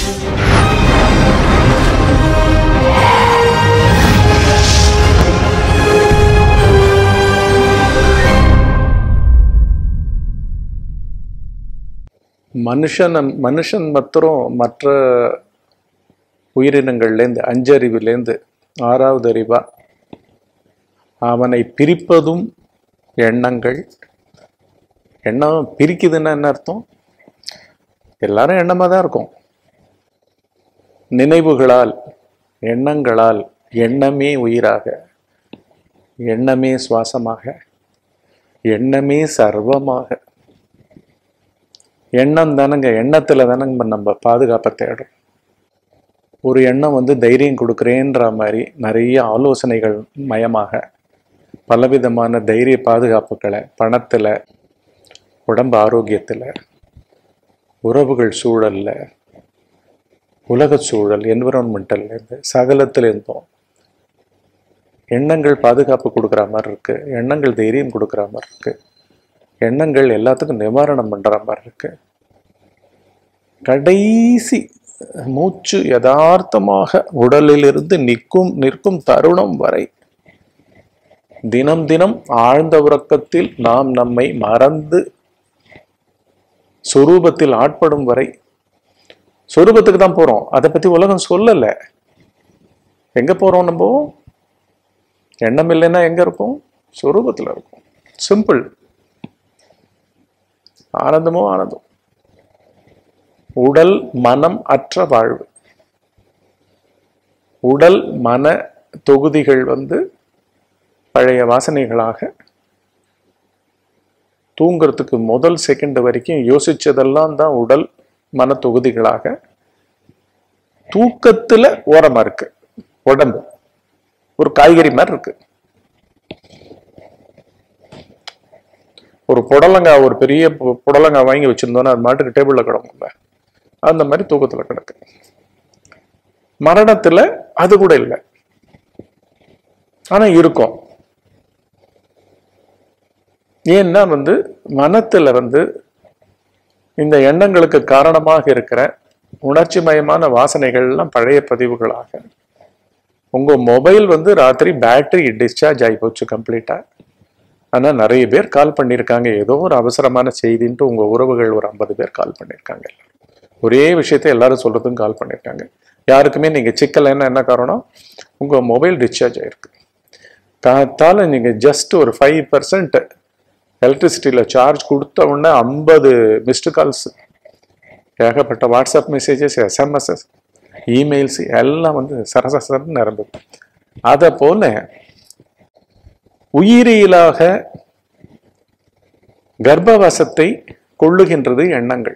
மனுஷன் மனுஷன் மாத்திரம் மற்ற உயிரினங்கள்லேருந்து அஞ்சறிவுலேருந்து ஆறாவது அறிவா அவனை பிரிப்பதும் எண்ணங்கள் எண்ணம் பிரிக்குதுன்னா என்ன அர்த்தம் எல்லாரும் எண்ணமாக தான் இருக்கும் நினைவுகளால் எண்ணங்களால் எண்ணமே உயிராக எண்ணமே சுவாசமாக எண்ணமே சர்வமாக எண்ணம் தானங்க எண்ணத்துல தானங்க நம்ம பாதுகாப்பை தேடும் ஒரு எண்ணம் வந்து தைரியம் கொடுக்குறேன்ற மாதிரி நிறைய ஆலோசனைகள் மயமாக பலவிதமான தைரிய பாதுகாப்புகளை பணத்துல உடம்பு ஆரோக்கியத்துல உறவுகள் சூழல்ல உலக சூழல் என்விரான்மெண்டல்ல இருந்து சகலத்துல இருந்தோம் எண்ணங்கள் பாதுகாப்பு கொடுக்குற மாதிரி இருக்கு எண்ணங்கள் தைரியம் கொடுக்குற மாதிரி இருக்கு எண்ணங்கள் எல்லாத்துக்கும் நிவாரணம் பண்ற மாதிரி இருக்கு கடைசி மூச்சு யதார்த்தமாக உடலிலிருந்து நிற்கும் நிற்கும் தருணம் வரை தினம் தினம் ஆழ்ந்த உறக்கத்தில் நாம் நம்மை மறந்து சொரூபத்தில் ஆட்படும் வரை சொரூபத்துக்கு தான் போறோம் அதை பத்தி உலகம் சொல்லல எங்க போறோம் நம்ம எண்ணம் இல்லைன்னா எங்க இருப்போம் சொரூபத்துல இருக்கும் சிம்பிள் ஆனந்தமோ ஆனந்தம் உடல் மனம் அற்ற வாழ்வு உடல் மன தொகுதிகள் வந்து பழைய வாசனைகளாக தூங்குறதுக்கு முதல் செகண்ட் வரைக்கும் யோசிச்சதெல்லாம் தான் உடல் மன தொகுதிகளாக தூக்கத்துல ஓரமா இருக்கு உடம்பு ஒரு காய்கறி மாதிரி இருக்கு ஒரு புடலங்காய் ஒரு பெரிய பு- புடலங்காய் வாங்கி வச்சிருந்தோன்னா அது மாட்டுக்கு டேபிள்ல கிடக்கும்ல அந்த மாதிரி தூக்கத்துல கிடக்கு மரணத்துல அது கூட இல்லை ஆனா இருக்கும் ஏன்னா வந்து மனத்துல வந்து இந்த எண்ணங்களுக்கு காரணமாக இருக்கிற உணர்ச்சி மயமான வாசனைகள் எல்லாம் பழைய பதிவுகளாக உங்க மொபைல் வந்து ராத்திரி பேட்டரி டிஸ்சார்ஜ் ஆகி போச்சு கம்ப்ளீட்டா ஆனா நிறைய பேர் கால் பண்ணியிருக்காங்க ஏதோ ஒரு அவசரமான செய்தின்ட்டு உங்க உறவுகள் ஒரு ஐம்பது பேர் கால் பண்ணியிருக்காங்க ஒரே விஷயத்தை எல்லாரும் சொல்றதுக்கும் கால் பண்ணியிருக்காங்க யாருக்குமே நீங்க சிக்கலைன்னா என்ன காரணம் உங்க மொபைல் டிஸ்சார்ஜ் ஆயிருக்கு காத்தால நீங்க ஜஸ்ட் ஒரு ஃபைவ் பர்சன்ட் எலக்ட்ரிசிட்டியில் சார்ஜ் கொடுத்த உடனே ஐம்பது மிஸ்டு கால்ஸ் ஏகப்பட்ட வாட்ஸ்அப் மெசேஜஸ் எஸ்எம்எஸ்எஸ் இமெயில்ஸ் எல்லாம் வந்து சரசரன்னு நிரம்புது அதை போல உயிரியலாக கர்ப்பவாசத்தை கொள்ளுகின்றது எண்ணங்கள்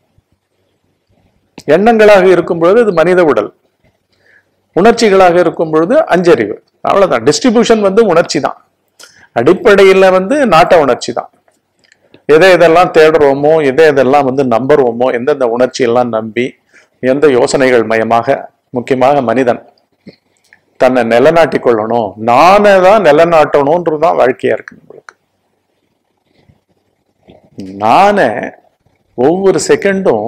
எண்ணங்களாக இருக்கும் பொழுது அது மனித உடல் உணர்ச்சிகளாக இருக்கும் பொழுது அஞ்சறிவு அவ்வளவுதான் டிஸ்ட்ரிபியூஷன் வந்து உணர்ச்சி தான் அடிப்படையில வந்து நாட்ட உணர்ச்சி தான் எதை எதெல்லாம் தேடுறோமோ எதை எதெல்லாம் வந்து நம்புறோமோ எந்தெந்த உணர்ச்சி எல்லாம் நம்பி எந்த யோசனைகள் மயமாக முக்கியமாக மனிதன் தன்னை நிலநாட்டிக் கொள்ளணும் நானே தான் நிலநாட்டணும்ன்றதுதான் வாழ்க்கையா இருக்கு நம்மளுக்கு நானே ஒவ்வொரு செகண்டும்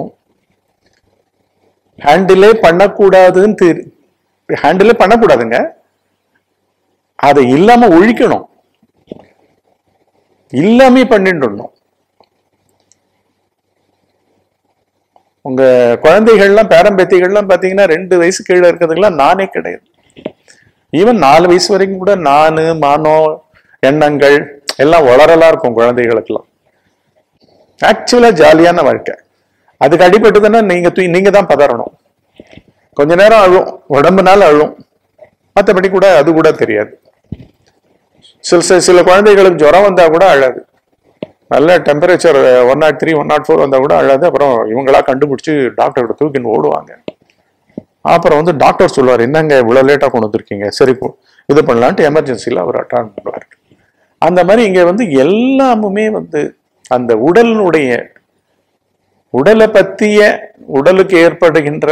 ஹேண்டிலே பண்ணக்கூடாதுன்னு தெரி ஹேண்டிலே பண்ணக்கூடாதுங்க அதை இல்லாம ஒழிக்கணும் இல்லாமே பண்ணிடணும் உங்க குழந்தைகள்லாம் பேரம்பேத்திகள்லாம் பாத்தீங்கன்னா ரெண்டு வயசு கீழே இருக்கிறதுக்கெல்லாம் நானே கிடையாது ஈவன் நாலு வயசு வரைக்கும் கூட நானு மானோ எண்ணங்கள் எல்லாம் வளரலா இருக்கும் குழந்தைகளுக்கெல்லாம் ஆக்சுவலா ஜாலியான வாழ்க்கை அதுக்கு அடிபட்டதுன்னா நீங்க தூ- நீங்க தான் பதறணும் கொஞ்ச நேரம் அழும் உடம்புனால அழும் மற்றபடி கூட அது கூட தெரியாது சில சில- சில குழந்தைகளுக்கு ஜுரம் வந்தா கூட அழாது நல்ல temperature one not three one not four வந்தா கூட அழாது அப்புறம் இவங்களா கண்டுபிடிச்சு டாக்டர்கிட்ட தூக்கின்னு ஓடுவாங்க அப்புறம் வந்து டாக்டர் சொல்லுவார் என்னங்க இவ்வளோ லேட்டாக கொண்டு வந்திருக்கீங்க சரி போ இது பண்ணலான்ட்டு எமர்ஜென்சியில் அவர் அட்டன் பண்ணுவார் அந்த மாதிரி இங்கே வந்து எல்லாமுமே வந்து அந்த உடலினுடைய உடலை பற்றிய உடலுக்கு ஏற்படுகின்ற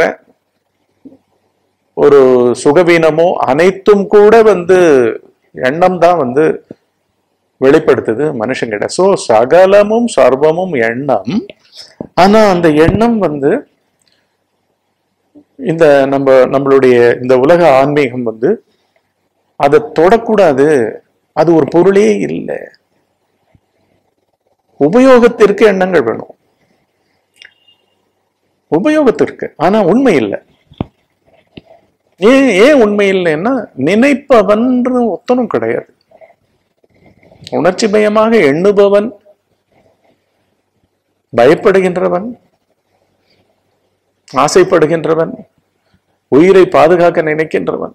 ஒரு சுகவீனமோ அனைத்தும் கூட வந்து எண்ணம் தான் வந்து வெளிப்படுத்துது மனுஷங்கிட்ட சோ சகலமும் சர்வமும் எண்ணம் ஆனா அந்த எண்ணம் வந்து இந்த நம்ம நம்மளுடைய இந்த உலக ஆன்மீகம் வந்து அதை தொடக்கூடாது அது ஒரு பொருளே இல்லை உபயோகத்திற்கு எண்ணங்கள் வேணும் உபயோகத்திற்கு ஆனா உண்மை இல்லை ஏன் ஏன் உண்மை இல்லைன்னா நினைப்பவன் ஒத்தனும் கிடையாது உணர்ச்சிமயமாக எண்ணுபவன் பயப்படுகின்றவன் ஆசைப்படுகின்றவன் உயிரை பாதுகாக்க நினைக்கின்றவன்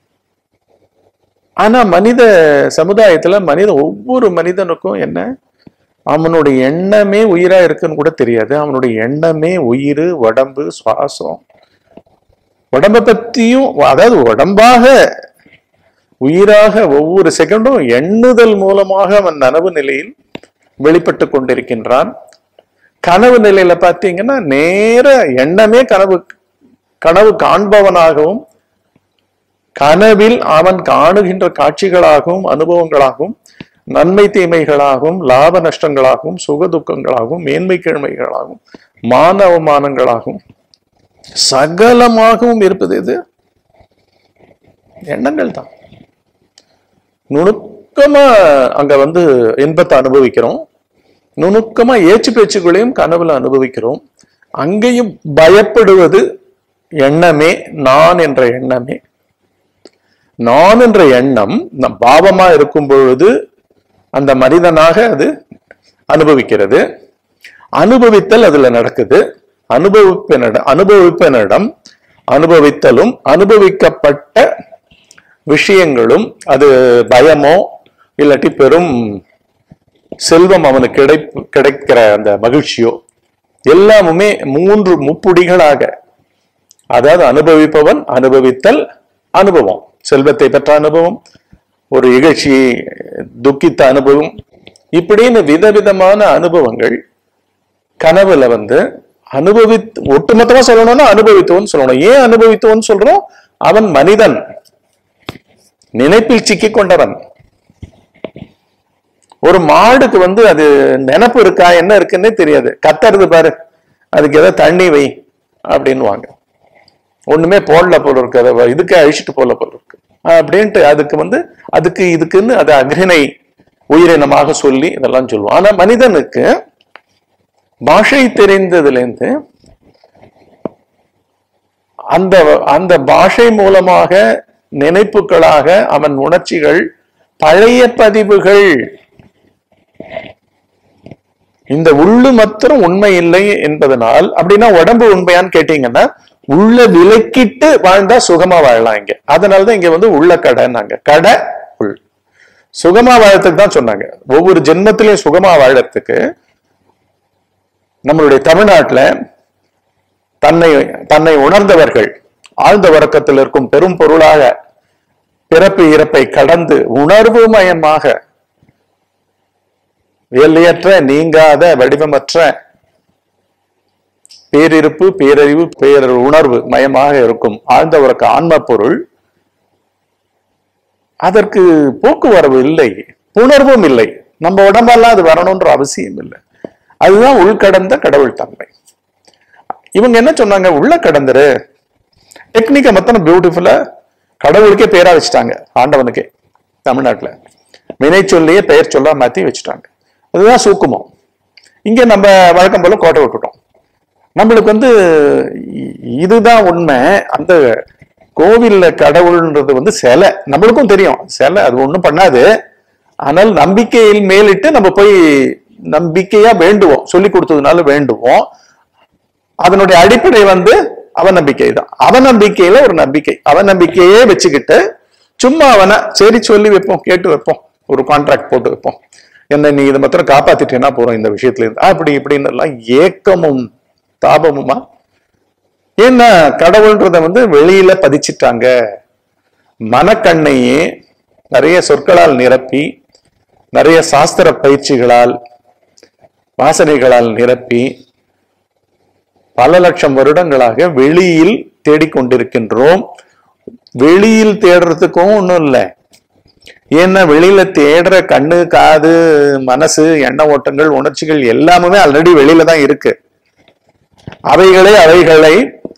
ஆனா மனித சமுதாயத்துல மனித ஒவ்வொரு மனிதனுக்கும் என்ன அவனுடைய எண்ணமே உயிரா இருக்குன்னு கூட தெரியாது அவனுடைய எண்ணமே உயிர் உடம்பு சுவாசம் உடம்பை பத்தியும் அதாவது உடம்பாக உயிராக ஒவ்வொரு செகண்டும் எண்ணுதல் மூலமாக அவன் நனவு நிலையில் வெளிப்பட்டு கொண்டிருக்கின்றான் கனவு நிலையில பார்த்தீங்கன்னா நேர எண்ணமே கனவு கனவு காண்பவனாகவும் கனவில் அவன் காணுகின்ற காட்சிகளாகவும் அனுபவங்களாகவும் நன்மை தீமைகளாகவும் லாப நஷ்டங்களாகவும் சுக துக்கங்களாகவும் மேன்மை கிழமைகளாகவும் மான அவமானங்களாகவும் சகலமாகவும் இருப்பது இது எண்ணங்கள் தான் நுணுக்கமா அங்க வந்து இன்பத்தை அனுபவிக்கிறோம் நுணுக்கமா ஏச்சு பேச்சுகளையும் கனவுல அனுபவிக்கிறோம் அங்கேயும் பயப்படுவது எண்ணமே நான் என்ற எண்ணமே நான் என்ற எண்ணம் நம் பாவமா இருக்கும் பொழுது அந்த மனிதனாக அது அனுபவிக்கிறது அனுபவித்தல் அதுல நடக்குது அனுபவிப்பனிடம் அனுபவிப்பனிடம் அனுபவித்தலும் அனுபவிக்கப்பட்ட விஷயங்களும் அது பயமோ இல்லாட்டி பெரும் செல்வம் அவனுக்கு கிடை கிடைக்கிற அந்த மகிழ்ச்சியோ எல்லாமுமே மூன்று முப்புடிகளாக அதாவது அனுபவிப்பவன் அனுபவித்தல் அனுபவம் செல்வத்தை பெற்ற அனுபவம் ஒரு இகழ்ச்சியை துக்கித்த அனுபவம் இப்படின்னு விதவிதமான அனுபவங்கள் கனவுல வந்து அனுபவி ஒட்டுமொத்தமா சொல்லணும்னா அனுபவித்தவன் சொல்லணும் ஏன் அனுபவித்தவன் சொல்றோம் அவன் மனிதன் நினைப்பில் சிக்கிக் கொண்டவன் ஒரு மாடுக்கு வந்து அது நினப்பு இருக்கா என்ன இருக்குன்னே தெரியாது கத்துறது பாரு அதுக்கு ஏதோ தண்ணி வை அப்படின்னுவாங்க ஒண்ணுமே போடல போல இருக்கு அதை இதுக்கே அழிச்சிட்டு போல போல இருக்கு அப்படின்ட்டு அதுக்கு வந்து அதுக்கு இதுக்குன்னு அது அக்ரிணை உயிரினமாக சொல்லி இதெல்லாம் சொல்லுவோம் ஆனா மனிதனுக்கு பாஷை தெரிந்ததுல இருந்து அந்த அந்த பாஷை மூலமாக நினைப்புகளாக அவன் உணர்ச்சிகள் பழைய பதிவுகள் இந்த உள்ளு மாத்திரம் உண்மை இல்லை என்பதனால் அப்படின்னா உடம்பு உண்மையான்னு கேட்டீங்கன்னா உள்ள விலக்கிட்டு வாழ்ந்தா சுகமா வாழலாம் இங்க அதனாலதான் இங்க வந்து உள்ள கடைன்னாங்க கடை உள் சுகமா வாழறதுக்கு தான் சொன்னாங்க ஒவ்வொரு ஜென்மத்திலையும் சுகமா வாழறதுக்கு நம்மளுடைய தமிழ்நாட்டுல தன்னை தன்னை உணர்ந்தவர்கள் ஆழ்ந்த உறக்கத்தில் இருக்கும் பெரும் பொருளாக பிறப்பு இறப்பை கடந்து உணர்வு மயமாக எல்லையற்ற நீங்காத வடிவமற்ற பேரிருப்பு பேரறிவு பேர உணர்வு மயமாக இருக்கும் ஆழ்ந்த உறக்க ஆன்ம பொருள் அதற்கு போக்குவரவு இல்லை உணர்வும் இல்லை நம்ம உடம்பெல்லாம் அது வரணும்ன்ற அவசியம் இல்லை அதுதான் உள்கடந்த கடவுள் தன்மை இவங்க என்ன சொன்னாங்க உள்ள கடந்துரு டெக்னிக்கை மொத்தம் பியூட்டிஃபுல்லா கடவுளுக்கே பேரா வச்சுட்டாங்க ஆண்டவனுக்கே தமிழ்நாட்டுல வினை சொல்லியே பெயர் சொல்ல மாத்தி வச்சுட்டாங்க அதுதான் சூக்குமம் இங்க நம்ம வழக்கம் போல கோட்டை விட்டுட்டோம் நம்மளுக்கு வந்து இ- இதுதான் உண்மை அந்த கோவில்ல கடவுள்ன்றது வந்து சிலை நம்மளுக்கும் தெரியும் சிலை அது ஒண்ணும் பண்ணாது ஆனால் நம்பிக்கையில் மேலிட்டு நம்ம போய் நம்பிக்கையா வேண்டுவோம் சொல்லி கொடுத்ததுனால வேண்டுவோம் அதனுடைய அடிப்படை வந்து அவநம்பிக்கை தான் அவநம்பிக்கையில ஒரு நம்பிக்கை அவநம்பிக்கையே வச்சுக்கிட்டு சும்மா அவனை சரி சொல்லி வைப்போம் கேட்டு வைப்போம் ஒரு கான்ட்ராக்ட் போட்டு வைப்போம் என்ன நீ இதை மாத்திரம் காப்பாத்திட்டேன்னா போறோம் இந்த விஷயத்துல இருந்து அப்படி இப்படின்னு எல்லாம் ஏக்கமும் தாபமுமா ஏன்னா கடவுள்ன்றத வந்து வெளியில பதிச்சிட்டாங்க மனக்கண்ணையே நிறைய சொற்களால் நிரப்பி நிறைய சாஸ்திர பயிற்சிகளால் வாசனைகளால் நிரப்பி பல லட்சம் வருடங்களாக வெளியில் தேடிக்கொண்டிருக்கின்றோம் வெளியில் தேடுறதுக்கும் ஒண்ணும் இல்லை ஏன்னா வெளியில தேடுற கண்ணு காது மனசு எண்ண ஓட்டங்கள் உணர்ச்சிகள் எல்லாமே ஆல்ரெடி வெளியில தான் இருக்கு அவைகளே அவைகளை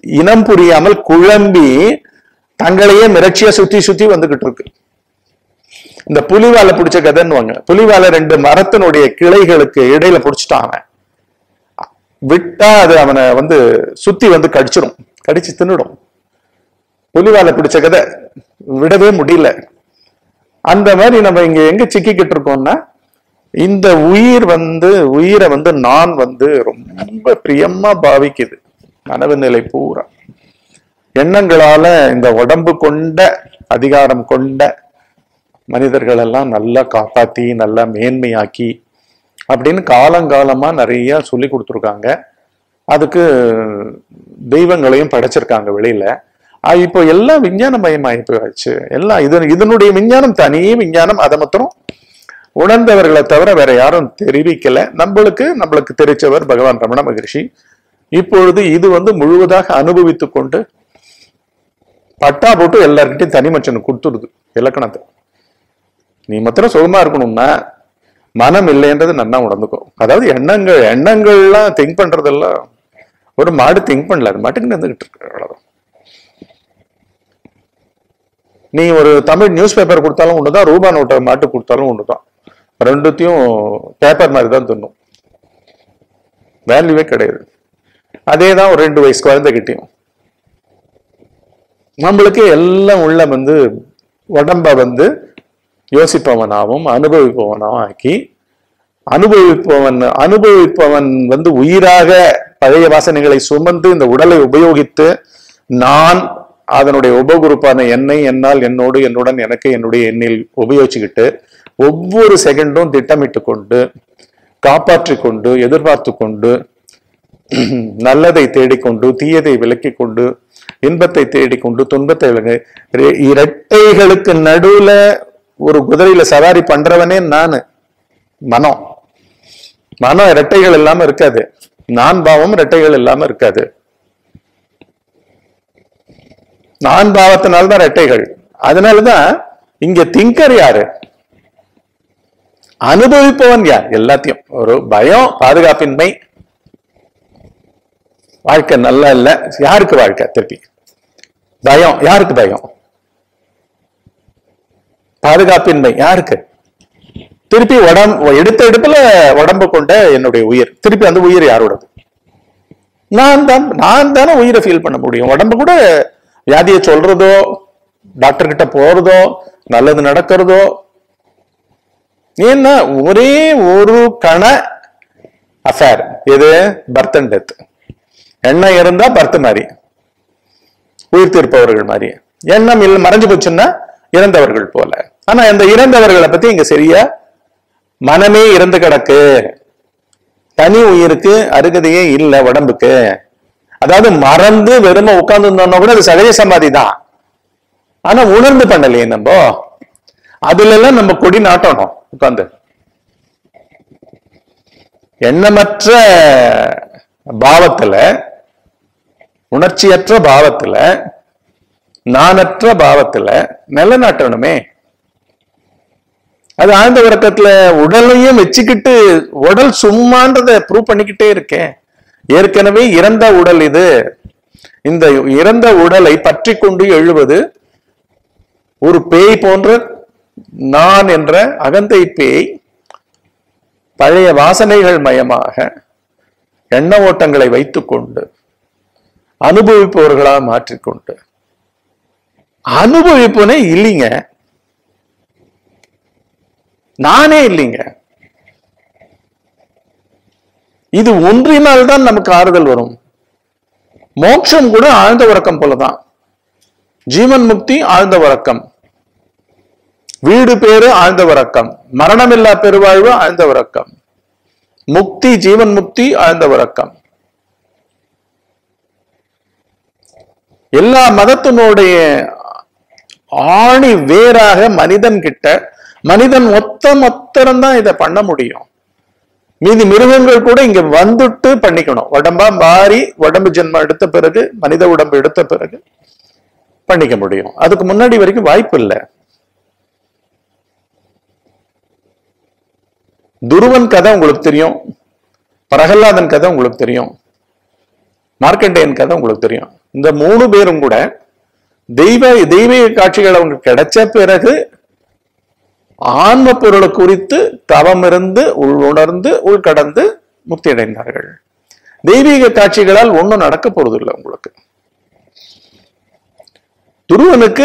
இனம் புரியாமல் குழம்பி தங்களையே மிரட்சியா சுத்தி சுத்தி வந்துகிட்டு இருக்கு இந்த புலிவாலை பிடிச்ச கதைன்னுவாங்க புலிவாலை ரெண்டு மரத்தினுடைய கிளைகளுக்கு இடையில பிடிச்சிட்டான் அவன் விட்டா அது அவனை வந்து சுத்தி வந்து கடிச்சிடும் கடிச்சு தின்னுடும் புலிவாலை பிடிச்ச கதை விடவே முடியல அந்த மாதிரி நம்ம இங்க எங்க சிக்கிக்கிட்டு இருக்கோம்னா இந்த உயிர் வந்து உயிரை வந்து நான் வந்து ரொம்ப பிரியமா பாவிக்குது கனவு நிலை பூரா எண்ணங்களால இந்த உடம்பு கொண்ட அதிகாரம் கொண்ட மனிதர்கள் எல்லாம் நல்லா காப்பாத்தி நல்லா மேன்மையாக்கி அப்படின்னு காலங்காலமா நிறைய சொல்லி கொடுத்துருக்காங்க அதுக்கு தெய்வங்களையும் படைச்சிருக்காங்க வெளியில ஆஹ் இப்போ எல்லாம் விஞ்ஞானமயமாயி போயாச்சு எல்லாம் இது இதனுடைய விஞ்ஞானம் தனி விஞ்ஞானம் அதை மாத்திரம் உணர்ந்தவர்களை தவிர வேற யாரும் தெரிவிக்கல நம்மளுக்கு நம்மளுக்கு தெரிச்சவர் பகவான் ரமண மகரிஷி இப்பொழுது இது வந்து முழுவதாக அனுபவித்துக் கொண்டு பட்டா போட்டு எல்லார்கிட்டையும் தனி மனுஷனுக்கு கொடுத்துடுது இலக்கணத்தை நீ மாத்திரம் சுகமா இருக்கணும்னா மனம் இல்லைன்றது நன்னா உணர்ந்துக்கும் அதாவது எண்ணங்கள் எண்ணங்கள்லாம் திங்க் பண்றதெல்லாம் ஒரு மாடு திங்க் பண்ணல அது மாட்டுக்கு இருந்துகிட்டு இருக்கு அவ்வளவுதான் நீ ஒரு தமிழ் நியூஸ் பேப்பர் கொடுத்தாலும் ஒண்ணுதான் ரூபா நோட்டை மாட்டு கொடுத்தாலும் ஒண்ணுதான் ரெண்டுத்தையும் பேப்பர் மாதிரி தான் தின்னும் வேல்யூவே கிடையாது அதே தான் ஒரு ரெண்டு வயசு குழந்தைகிட்டையும் நம்மளுக்கு எல்லாம் உள்ள வந்து உடம்ப வந்து யோசிப்பவனாகவும் அனுபவிப்பவனாகவும் ஆக்கி அனுபவிப்பவன் அனுபவிப்பவன் வந்து உயிராக பழைய வாசனைகளை சுமந்து இந்த உடலை உபயோகித்து நான் அதனுடைய உபகுருப்பான என்னை என்னால் என்னோடு என்னுடன் எனக்கு என்னுடைய எண்ணில் உபயோகிச்சுக்கிட்டு ஒவ்வொரு செகண்டும் திட்டமிட்டு கொண்டு காப்பாற்றி கொண்டு எதிர்பார்த்து கொண்டு நல்லதை தேடிக்கொண்டு தீயதை விலக்கிக் கொண்டு இன்பத்தை தேடிக்கொண்டு துன்பத்தை விலங்கு ரெ- இரட்டைகளுக்கு நடுவுல ஒரு குதிரையில சவாரி பண்றவனே நானு மனம் மனம் இரட்டைகள் இல்லாம இருக்காது நான் பாவம் இரட்டைகள் இல்லாம இருக்காது நான் பாவத்தினால்தான் இரட்டைகள் அதனாலதான் இங்க திங்கர் யாரு அனுபவிப்பவன் யார் எல்லாத்தையும் ஒரு பயம் பாதுகாப்பின்மை வாழ்க்கை நல்லா இல்ல யாருக்கு வாழ்க்கை திருப்பி பயம் யாருக்கு பயம் பாதுகாப்பின்மை யாருக்கு திருப்பி உடம்பு எடுத்த எடுப்புல உடம்பு கொண்ட என்னுடைய உயிர் திருப்பி அந்த உயிர் யாரோடது நான் தான் நான் தானே உயிரை ஃபீல் பண்ண முடியும் உடம்பு கூட வியாதியை சொல்றதோ டாக்டர் கிட்ட போறதோ நல்லது நடக்கிறதோ ஏன்னா ஒரே ஒரு கண அஃபேர் எது பர்த் அண்ட் டெத் எண்ணம் இருந்தா பர்த் மாதிரி உயிர் தீர்ப்பவர்கள் மாதிரி எண்ணம் இல்ல மறைஞ்சு போச்சுன்னா இறந்தவர்கள் போல ஆனா இந்த இறந்தவர்களை பத்தி இங்க சரியா மனமே இறந்து கிடக்கு தனி உயிருக்கு அருகதையே இல்ல உடம்புக்கு அதாவது மறந்து வெறும உட்கார்ந்து இருந்தோம்னா கூட அது சகஜ சமாதி தான் ஆனா உணர்ந்து பண்ணலையே நம்ம அதுல எல்லாம் நம்ம கொடி நாட்டணும் உட்கார்ந்து எண்ணமற்ற பாவத்துல உணர்ச்சியற்ற பாவத்துல நானற்ற பாவத்துல நிலநாட்டணுமே அது ஆழ்ந்த உறக்கத்துல உடலையும் வச்சுக்கிட்டு உடல் சும்மான்றத ப்ரூவ் பண்ணிக்கிட்டே இருக்கேன் ஏற்கனவே இறந்த உடல் இது இந்த இறந்த உடலை பற்றி கொண்டு எழுவது ஒரு பேய் போன்ற நான் என்ற அகந்தை பேய் பழைய வாசனைகள் மயமாக எண்ண ஓட்டங்களை வைத்துக்கொண்டு அனுபவிப்பவர்களா மாற்றிக்கொண்டு அனுபவிப்புனே இல்லைங்க நானே இல்லைங்க இது ஒன்றினால்தான் நமக்கு ஆறுதல் வரும் மோட்சம் கூட ஆழ்ந்த உறக்கம் போலதான் ஜீவன் முக்தி ஆழ்ந்த உறக்கம் வீடு பேரு ஆழ்ந்த உறக்கம் மரணமில்லா பெருவாழ்வு ஆழ்ந்த உறக்கம் முக்தி ஜீவன் முக்தி ஆழ்ந்த உறக்கம் எல்லா மதத்தினுடைய ஆணி வேறாக மனிதன் கிட்ட மனிதன் மொத்த மொத்தம் தான் இதை பண்ண முடியும் மீதி மிருகங்கள் கூட இங்க வந்துட்டு பண்ணிக்கணும் உடம்பா மாறி உடம்பு ஜென்மம் எடுத்த பிறகு மனித உடம்பு எடுத்த பிறகு பண்ணிக்க முடியும் அதுக்கு முன்னாடி வரைக்கும் வாய்ப்பு இல்லை துருவன் கதை உங்களுக்கு தெரியும் பிரகலாதன் கதை உங்களுக்கு தெரியும் மார்க்கண்டேயன் கதை உங்களுக்கு தெரியும் இந்த மூணு பேரும் கூட தெய்வ தெய்வீக காட்சிகள் அவங்க கிடைச்ச பிறகு ஆன்ம பொருளை குறித்து தவம் இருந்து உள் உணர்ந்து உள்கடந்து முக்தி அடைந்தார்கள் தெய்வீக காட்சிகளால் ஒண்ணும் நடக்க போறதில்லை உங்களுக்கு துருவனுக்கு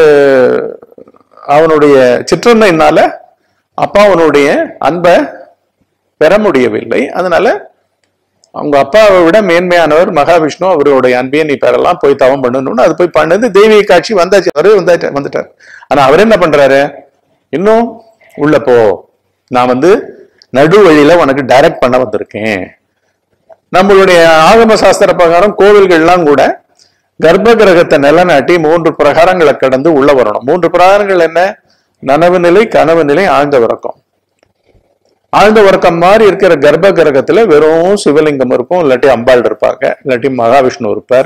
அவனுடைய சிற்றன்னையினால அப்பா அவனுடைய அன்பை பெற முடியவில்லை அதனால அவங்க அப்பாவை விட மேன்மையானவர் மகாவிஷ்ணு அவருடைய அன்பையை நீ பெறலாம் போய் தவம் பண்ணணும்னு அது போய் பண்ணது தெய்வீக காட்சி வந்தாச்சு அவரே வந்தாச்சு வந்துட்டார் ஆனா அவர் என்ன பண்றாரு இன்னும் உள்ள போ நான் வந்து நடு வழியில உனக்கு டைரக்ட் பண்ண வந்திருக்கேன் நம்மளுடைய ஆகம சாஸ்திர பிரகாரம் கோவில்கள்லாம் கூட கர்ப்ப கிரகத்தை நிலநாட்டி மூன்று பிரகாரங்களை கடந்து உள்ள வரணும் மூன்று பிரகாரங்கள் என்ன நனவு நிலை கனவு நிலை ஆழ்ந்த உறக்கம் ஆழ்ந்த உறக்கம் மாதிரி இருக்கிற கர்ப்ப கிரகத்துல வெறும் சிவலிங்கம் இருக்கும் இல்லாட்டி அம்பாள் இருப்பாங்க இல்லாட்டி மகாவிஷ்ணு இருப்பார்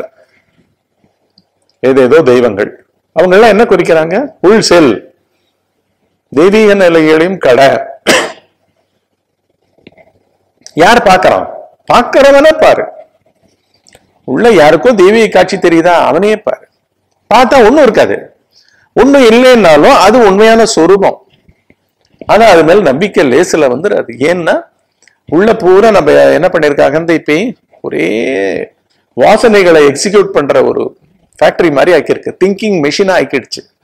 ஏதேதோ தெய்வங்கள் அவங்க எல்லாம் என்ன குறிக்கிறாங்க உள் செல் தெய்வீக நிலைகளையும் கடை யார் பார்க்கறான் பார்க்கறவன பாரு உள்ள யாருக்கும் தெய்வீக காட்சி தெரியுதா அவனையே பாரு பார்த்தா ஒண்ணும் இருக்காது ஒண்ணும் இல்லைன்னாலும் அது உண்மையான சொரூபம் ஆனா அது மேல நம்பிக்கை லேசுல வந்துடாது ஏன்னா உள்ள பூரா நம்ம என்ன பண்ணிருக்காங்க இந்த இப்ப ஒரே வாசனைகளை எக்ஸிக்யூட் பண்ற ஒரு ஃபேக்டரி மாதிரி ஆக்கியிருக்கு திங்கிங் மெஷினா ஆக்கிடுச்சு